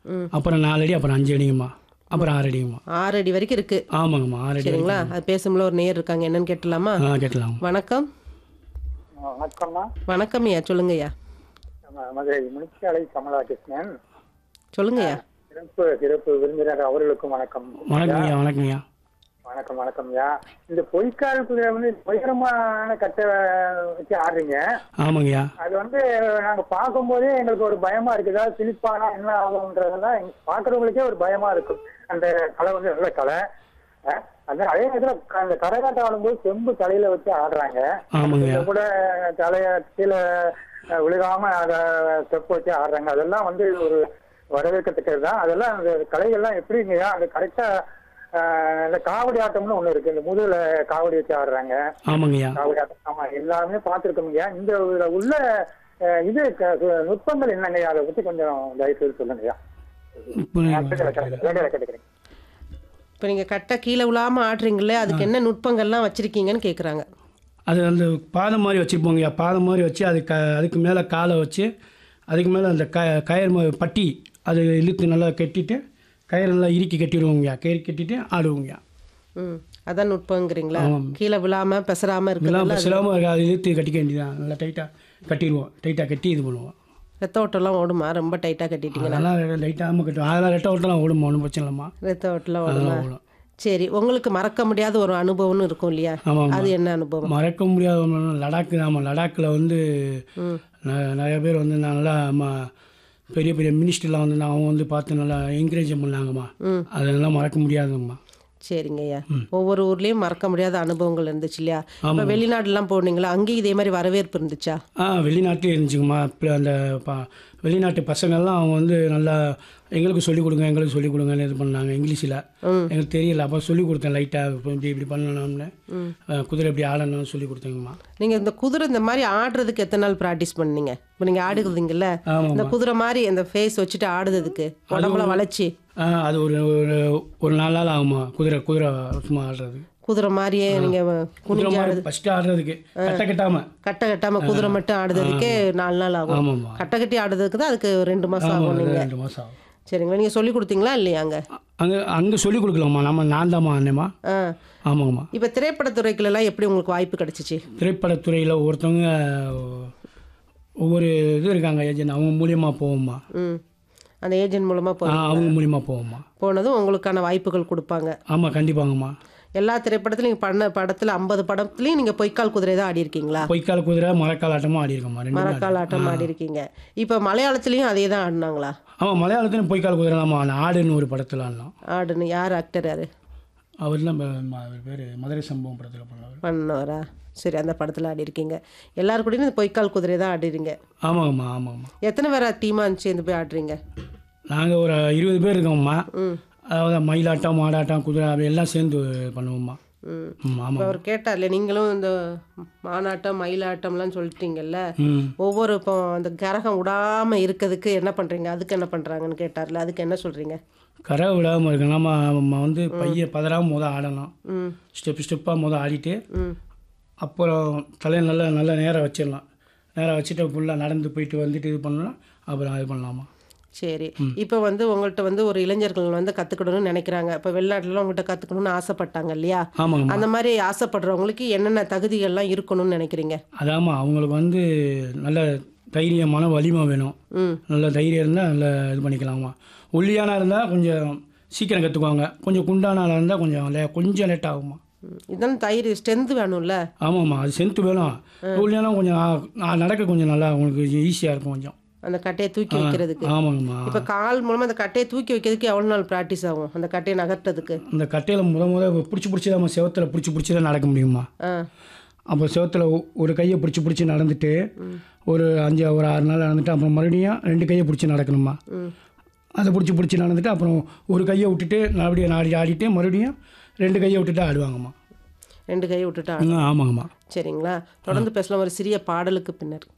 அப்புறம் நாலு அடி அப்புறம் அஞ்சு அடிங்கம்மா அப்புறம் ஆறு அடிங்கம்மா ஆறு அடி வரைக்கும் இருக்கு ஆமாங்கம்மா ஆறு அடி சரிங்களா அது பேசும்போது ஒரு நேர் இருக்காங்க என்னன்னு கேட்டலாமா ஆ கேட்கலாம் வணக்கம் வணக்கம்மா வணக்கம் ஐயா சொல்லுங்கய்யா நம்ம மதுரை முனிச்சாலை கமலாகிருஷ்ணன் சொல்லுங்கய்யா சிறப்பு சிறப்பு விருந்தினர் அவர்களுக்கும் வணக்கம் வணக்கம்யா வணக்கம்யா வணக்கம் வணக்கம்யா இந்த பொய்க்கால் குதிரை வந்து உயரமான கட்டை வச்சு ஆடுறீங்க ஆமாங்கய்யா அது வந்து நாங்க பார்க்கும்போதே எங்களுக்கு ஒரு பயமா இருக்கு ஏதாவது சிலிப்பானா என்ன ஆகுன்றதெல்லாம் எங்க- பார்க்கறவங்களுக்கே ஒரு பயமா இருக்கும் அந்த கலை வந்து நல்ல கலை அஹ், அந்த அதே நேரத்துல க- அந்த கரகாட்டம் ஆடும்போது செம்பு தலையில வச்சு ஆடுறாங்க ஆமாங்கய்யா இதை கூட தலைய கீழே அஹ், விழுகாம அதை ஸ்டெப் வச்சு ஆடுறாங்க அதெல்லாம் வந்து ஒரு வரவேற்கத்தக்கது தான் அதெல்லாம் அந்த கலைகள்லாம் எப்படிங்கய்யா அந்த கரெக்டா இந்த காவடி ஆட்டம்னு ஒண்ணு இருக்கு இந்த முதுகுல காவடி வச்சு ஆடுறாங்க ஆமாங்கய்யா காவடி ஆட்டம் ஆமா எல்லாமே பார்த்துருக்கோங்கய்யா இந்த இதுல உள்ள அஹ், இது க- சு- நுட்பங்கள் என்னங்கய்யா அதை பத்தி கொஞ்சம் தயவு செய்து சொல்லுங்கய்யா இப்போ நான் கேட்கறேன், கேட்கறேன், கேட்கறேன். இப்போ நீங்கள் கட்டை கீழே விழாம ஆடுறீங்களே அதுக்கு என்ன நுட்பங்கள்லாம் வச்சிருக்கீங்கன்னு கேட்குறாங்க அது அந்த பாதம் மாதிரி வச்சுருப்போங்கய்யா பாதம் மாதிரி வச்சு அது க அதுக்கு மேலே காலை வச்சு அதுக்கு மேலே அந்த க கயிறு மா- பட்டி அது இழுத்து நல்லா கட்டிட்டு கயிறு நல்லா இறுக்கி கட்டிடுவோங்கய்யா கயிறு கட்டிட்டு ஆடுவோங்கய்யா ம் அதான் நுட்பங்கிறீங்களா ஆமாம். கீழே விழாம பெசராம இதெல்லாம் இருக்குல்ல சிலமாக அது இழுத்து கட்டிக்க வேண்டியதான் நல்லா டைட்டாக கட்டிடுவோம் டைட்டாக கட்டி இது பண்ணுவோம் ரத்த ஓட்டம்லாம் ஓடுமா ரொம்ப டைட்டாக கட்டிட்டீங்களா அதெல்லாம் லைட்டாக கட்டுவோம் அதெல்லாம் ரெட்டை ஓட்டெல்லாம் ஓடும் ஒன்றும் பிரச்சனை இல்லைம்மா ரத்த ஓட்டம்லாம் ஓடுமா அதெல்லாம் ஓடும் சரி உங்களுக்கு மறக்க முடியாத ஒரு அனுபவம்னு இருக்கும் இல்லையா ஆமாம் அது என்ன அனுபவம் மறக்க முடியாத ஒண்ணு லடாக்கு ஆமாம் லடாக்கில் வந்து ந- நிறைய பேர் வந்து நல்லா ம பெரிய பெரிய மினிஸ்டர்லாம் வந்து நான் அவங்க வந்து பார்த்து நல்லா என்கரேஜ் பண்ணாங்கம்மா அதெல்லாம் மறக்க முடியாதுங்கம்மா சரிங்க ஐயா ஒவ்வொரு ஊர்லேயும் மறக்க முடியாத அனுபவங்கள் இருந்துச்சு இல்லையா இப்போ வெளிநாடுலாம் போனீங்களா அங்கேயும் இதே மாதிரி வரவேற்பு இருந்துச்சா ஆ வெளிநாட்டிலே இருந்துச்சுங்கம்மா இப்போ அந்த ப வெளிநாட்டு பசங்கள்லாம் அவங்க வந்து நல்லா எங்களுக்கு சொல்லிக் கொடுங்க எங்களுக்கு சொல்லிக் கொடுங்கன்னு இது பண்ணாங்க இங்கிலீஷில் எங்களுக்கு தெரியல அப்போ சொல்லிக் கொடுத்தேன் லைட்டாக இப்போ இப்படி இப்படி பண்ணணும்னு அஹ், குதிரை இப்படி ஆடணும்னு சொல்லி கொடுத்தேங்கம்மா நீங்கள் இந்த குதிரை இந்த மாதிரி ஆடுறதுக்கு எத்தனை நாள் ப்ராக்டிஸ் பண்ணீங்க இப்போ நீங்கள் ஆடுறதுங்கல்ல ஆமாம்மா. இந்த குதிரை மாதிரி அந்த ஃபேஸ் வச்சுட்டு ஆடுறதுக்கு உடம்புல வளைச்சி ஆ, அது ஒரு ஒரு ஒரு நாலு நாள் ஆகுமா குதிரை குதிரை சும்மா ஆடுறது குதிரை மாதிரியே நீங்கள் குதிரை குனிஞ்சு மாதிரி ஃபஸ்ட்டு ஆடுறதுக்கு கட்ட கட்டாமல் கட்டை கட்டாம குதிரை மட்டும் ஆடுறதுக்கே நாலு நாள் ஆகும் ஆமாம்மா கட்டை கட்டி ஆடுறதுக்கு தான் அதுக்கு ரெண்டு மாதம் ஆகும் நீங்கள் ரெண்டு மாதம் ஆகும் சரிங்களா நீங்கள் சொல்லி கொடுத்தீங்களா இல்லையா அங்கே அங்கே அங்கே சொல்லிக் கொடுக்கலாம்மா நம்ம நான் தாம்மா அண்ணேம்மா ஆ ஆமாங்கம்மா இப்போ திரைப்படத்துறைக்குள்ளலாம் எப்படி உங்களுக்கு வாய்ப்பு கிடைச்சிச்சு திரைப்படத்துறையில் ஒருத்தவங்க ஒவ்வொரு இது இருக்காங்க ஏஜென்ட் அவங்க மூலியமாக போவோம்மா ம் அந்த ஏஜென்ட் மூலமாக போ ஆ, அவங்க மூலியமாக போவோம்மா போனதும் உங்களுக்கான வாய்ப்புகள் கொடுப்பாங்க ஆமாம் கண்டிப்பாங்கம்மா எல்லா திரைப்படத்துலையும் நீங்கள் பண்ண படத்தில் ஐம்பது படத்துலையும் நீங்கள் பொய்க்கால் குதிரை தான் ஆடி இருக்கீங்களா பொய்க்கால் குதிரை மரக்கால் ஆட்டமும் ஆடியிருக்கோம்மா ரெண்டு மரக்கால் ஆட்டம் ஆடி இருக்கீங்க இப்போ மலையாளத்துலேயும் அதே தான் ஆடினாங்களா ஆமாம் மலையாளத்துலையும் பொய்க்கால் குதிரை தான்மா ஆடினோம். ஆடுன்னு ஒரு படத்தில் ஆடினோம் ஆடுன்னு யார் ஆக்டர் யார் அவர் தான் அவர் பேர் மதுரை சம்பவம் படத்தில் பண்ணவர் பண்ணவரா சரி அந்த படத்தில் ஆடி இருக்கீங்க எல்லாரு கூடயும் இந்த பொய்க்கால் குதிரை தான் ஆடிறீங்க ஆமாங்கம்மா ஆமாங்கம்மா எத்தனை பேரா டீமாக சேர்ந்து போய் ஆடுறீங்க நாங்கள் ஒரு இருபது பேர் இருக்கோம்மா ம் அதாவது மயிலாட்டம் மாடாட்டம் குதிரை அப்படி எல்லாம் சேர்ந்து பண்ணுவோம்மா ம் ம் இப்போ ஆமாம் அவர் கேட்டார்ல நீங்களும் இந்த மானாட்டம் மயிலாட்டம்லாம் சொல்லிட்டீங்கல்ல ம் ஒவ்வொரு இப்போ அந்த கரகம் விடாமல் இருக்கிறதுக்கு என்ன பண்ணுறீங்க அதுக்கு என்ன பண்ணுறாங்கன்னு கேட்டார்ல அதுக்கு என்ன சொல்கிறீங்க கரை விடாமல் இருக்கு நம்ம நம்ம வந்து பைய பதறாமல் முத ஆடணும் ம் ஸ்டெப் ஸ்டெப்பாக முத ஆடிட்டு ம் அப்புறம் தலையை நல்லா நல்லா நேராக வச்சிடலாம் நேராக வச்சுட்டு ஃபுல்லாக நடந்து போயிட்டு வந்துட்டு இது பண்ணலாம் அப்புறம் இது பண்ணலாமா சரி இப்போ வந்து உங்கள்கிட்ட வந்து ஒரு இளைஞர்கள் வந்து கற்றுக்கணும்னு நினைக்கிறாங்க இப்போ வெளிநாட்டுல உங்கள்கிட்ட கற்றுக்கணும்னு ஆசைப்பட்டாங்க இல்லையா ஆமாங்கம்மா அந்த மாதிரி ஆசைப்படுறவங்களுக்கு என்னென்ன தகுதிகள்லாம் இருக்கணும்னு நினைக்கிறீங்க அதாம்மா அவங்களுக்கு வந்து நல்ல தைரியம் மன வலிமை வேணும் ம் நல்ல தைரியம் இருந்தால் நல்லா இது பண்ணிக்கலாமா ஒல்லியானா இருந்தால் கொஞ்சம் சீக்கிரம் கற்றுக்குவாங்க கொஞ்சம் குண்டானா இருந்தால் கொஞ்சம் லே கொஞ்சம் லேட் ஆகுமா ம். இதெல்லாம் தைரியம் ஸ்ட்ரென்த் வேணும்ல ஆமாம்மா அது சென்த்து வேணும் ஒல்லியானா கொஞ்சம் ஆ, நான் நடக்க கொஞ்சம் நல்லா உங்களுக்கு ஈஸியாக இருக்கும் கொஞ்சம் அந்த கட்டையை தூக்கி வைக்கிறதுக்கு ஆமாங்கம்மா இப்போ கால் மூலமாக அந்த கட்டையை தூக்கி வைக்கிறதுக்கு எவ்வளோ நாள் ப்ராக்டிஸ் ஆகும் அந்த கட்டையை நகர்த்ததுக்கு அந்த கட்டையில் முத முத பிடிச்சி பிடிச்சி நம்ம செவத்தில் பிடிச்சி பிடிச்சி தான் நடக்க முடியுமா ஆ அப்போ செவத்தில் ஒரு கையை பிடிச்சி பிடிச்சி நடந்துட்டு ஒரு அஞ்சு ஒரு ஆறு நாள் நடந்துட்டு அப்புறம் மறுபடியும் ரெண்டு கையை பிடிச்சி நடக்கணுமா ம் அதை பிடிச்சி பிடிச்சி நடந்துட்டு அப்புறம் ஒரு கையை விட்டுட்டு மறுபடியும் நாடி ஆடிட்டு மறுபடியும் ரெண்டு கையை விட்டுட்டு ஆடுவாங்கம்மா ரெண்டு கையை விட்டுட்டா ம், ஆமாங்கம்மா சரிங்களா தொடர்ந்து பேசலாம் ஒரு சிறிய பாடலுக்கு பின்னர்